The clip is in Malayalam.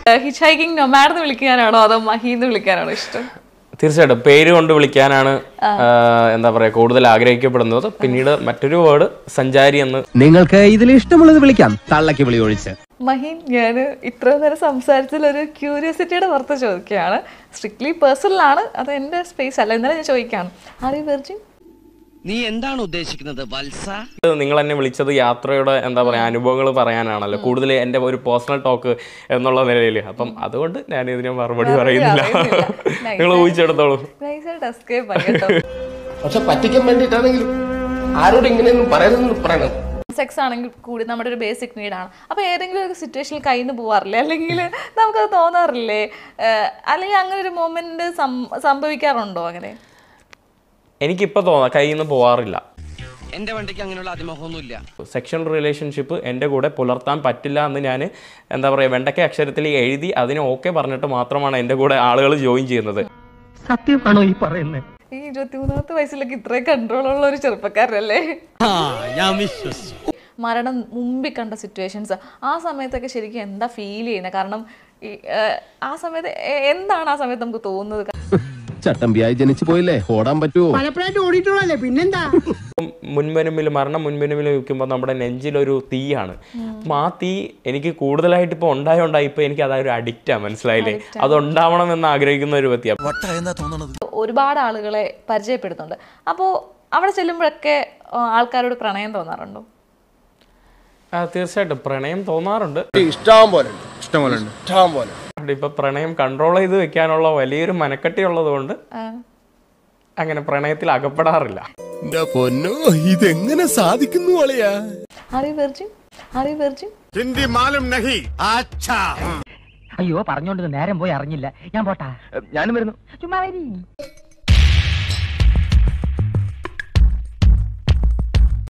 ഹിച്ച് ഹൈക്കിംഗ് നൊമാഡ് എന്ന് വിളിക്കാനാണോ അതോ മഹി എന്ന് വിളിക്കാനാണോ ഇഷ്ടം തീർച്ചയായിട്ടും പേര് കൊണ്ട് വിളിക്കാനാണ് ആ, എന്താ പറയാ കൂടുതൽ ആഗ്രഹിക്കപ്പെടുന്നത് പിന്നീട് മറ്റൊരു വേർഡ് സഞ്ചാരി എന്ന് നിങ്ങൾക്ക് ഇതിൽ ഇഷ്ടമുള്ളത് വിളിക്കാം തള്ളക്ക് വിളി ഒഴിച്ച് മഹീൻ ഞാൻ ഇത്രയും നേരം സംസാരിച്ചതിൽ ഒരു ക്യൂരിയോസിറ്റിയുടെ പുറത്ത് ചോദിക്കുകയാണ് സ്ട്രിക്ട്ലി പേഴ്സണൽ ആണ് അത് എൻ്റെ സ്പേസ് അല്ല എന്നാലും ഞാൻ ചോദിക്കുകയാണ് ആർ യു വെർജിൻ നീ എന്താണ് ഉദ്ദേശിക്കുന്നത് വത്സ നിങ്ങൾ എന്നെ വിളിച്ചത് യാത്രയുടെ എന്താ പറയാ അനുഭവങ്ങൾ പറയാനാണല്ലോ കൂടുതൽ എൻ്റെ ഒരു പേഴ്സണൽ ടോക്ക് എന്നുള്ള നിലയിൽ അപ്പം അതുകൊണ്ട് ഞാൻ ഇതിന് മറുപടി പറയുന്നില്ല പറയുന്നില്ല. Nice. നിങ്ങൾ ഊഹിച്ചെടുത്തോളൂ നൈസായിട്ട് എസ്കേപ്പ് ആയി കേട്ടോ പക്ഷെ പറ്റിക്കാൻ വേണ്ടിയിട്ടാണെങ്കിലും ആരോട് ഇങ്ങനെയൊന്നും പറയണമെന്ന് പറയണം സെക്സ് ആണെങ്കിൽ കൂടി നമ്മുടെ ഒരു ബേസിക് നീഡാണ് അപ്പോൾ ഏതെങ്കിലും ഒരു സിറ്റുവേഷനിൽ കയ്യിൽ നിന്ന് പോവാറില്ലേ അല്ലെങ്കിൽ നമുക്കത് തോന്നാറില്ലേ ഏഹ് അല്ലെങ്കിൽ അങ്ങനെ ഒരു മൊമെന്റ് സംഭവിക്കാറുണ്ടോ അങ്ങനെ എനിക്കിപ്പോൾ തോന്നാം കയ്യിൽ നിന്ന് പോവാറില്ല എന്റെ വണ്ടിക്ക് അങ്ങനെയുള്ള അതിമോഹമൊന്നുമില്ല സെക്ഷൽ റിലേഷൻഷിപ്പ് എൻ്റെ കൂടെ പുലർത്താൻ പറ്റില്ല എന്ന് ഞാൻ എന്താ പറയുക വെണ്ടക്ക അക്ഷരത്തിൽ എഴുതി അതിന് ഓക്കെ പറഞ്ഞിട്ട് മാത്രമാണ് എൻ്റെ കൂടെ ആളുകൾ ജോയിൻ ചെയ്യുന്നത് സത്യമാണോ ഈ പറയുന്നത് ഈ ഇരുപത്തിമൂന്നാമത്തെ വയസ്സിലൊക്കെ ഇത്രയും കൺട്രോൾ ഉള്ള ഒരു ചെറുപ്പക്കാരനല്ലേ മരണം മുമ്പിൽ കണ്ട സിറ്റുവേഷൻസ് ആ സമയത്തൊക്കെ ശരിക്കും എന്താ ഫീൽ ചെയ്യുന്നത് കാരണം ഈ ഏഹ്, ആ സമയത്ത് എ- എന്താണ് ആ സമയത്ത് നമുക്ക് തോന്നുന്നത് ചട്ടമ്പിയായി ജനിച്ചു പോയില്ലേ ഓടാൻ പറ്റുമോ മുൻപനുമിൽ മരണം മുൻപനുമിൽ നിൽക്കുമ്പോൾ നമ്മുടെ നെഞ്ചിലൊരു തീയാണ് അപ്പം ആ തീ എനിക്ക് കൂടുതലായിട്ട് ഇപ്പോൾ ഉണ്ടായോണ്ടായി ഇപ്പോൾ എനിക്ക് അതൊരു അഡിക്റ്റാണ് മനസ്സിലായില്ലേ അത് ഉണ്ടാവണം എന്ന് ആഗ്രഹിക്കുന്ന ഒരു വ്യക്തിയാണ് ഒരുപാട് ആളുകളെ പരിചയപ്പെടുത്തുന്നുണ്ട് അപ്പോൾ അവിടെ ചെല്ലുമ്പോഴൊക്കെ ആ, ആൾക്കാരോട് പ്രണയം തോന്നാറുണ്ടോ ആ, തീർച്ചയായിട്ടും പ്രണയം തോന്നാറുണ്ട് ഇഷ്ടം പോലെ ഇഷ്ടം പോലെ ഇഷ്ടം പോലെ ഇപ്പൊ പ്രണയം കൺട്രോൾ ചെയ്ത് വെക്കാനുള്ള വലിയൊരു മനക്കെട്ടി ഉള്ളത് കൊണ്ട് ആ. അങ്ങനെ പ്രണയത്തിൽ അകപ്പെടാറില്ല പൊന്നോ ഇതെങ്ങനെ സാധിക്കുന്നു അളിയാ are you virgin are you virgin Hindi മാലം നഹി അച്ഛാ അയ്യോ പറഞ്ഞോണ്ട് നേരം പോയി അറിഞ്ഞില്ല ഞാൻ പോട്ടാ ഞാനും വരുന്നു ചുമ്മാ വരി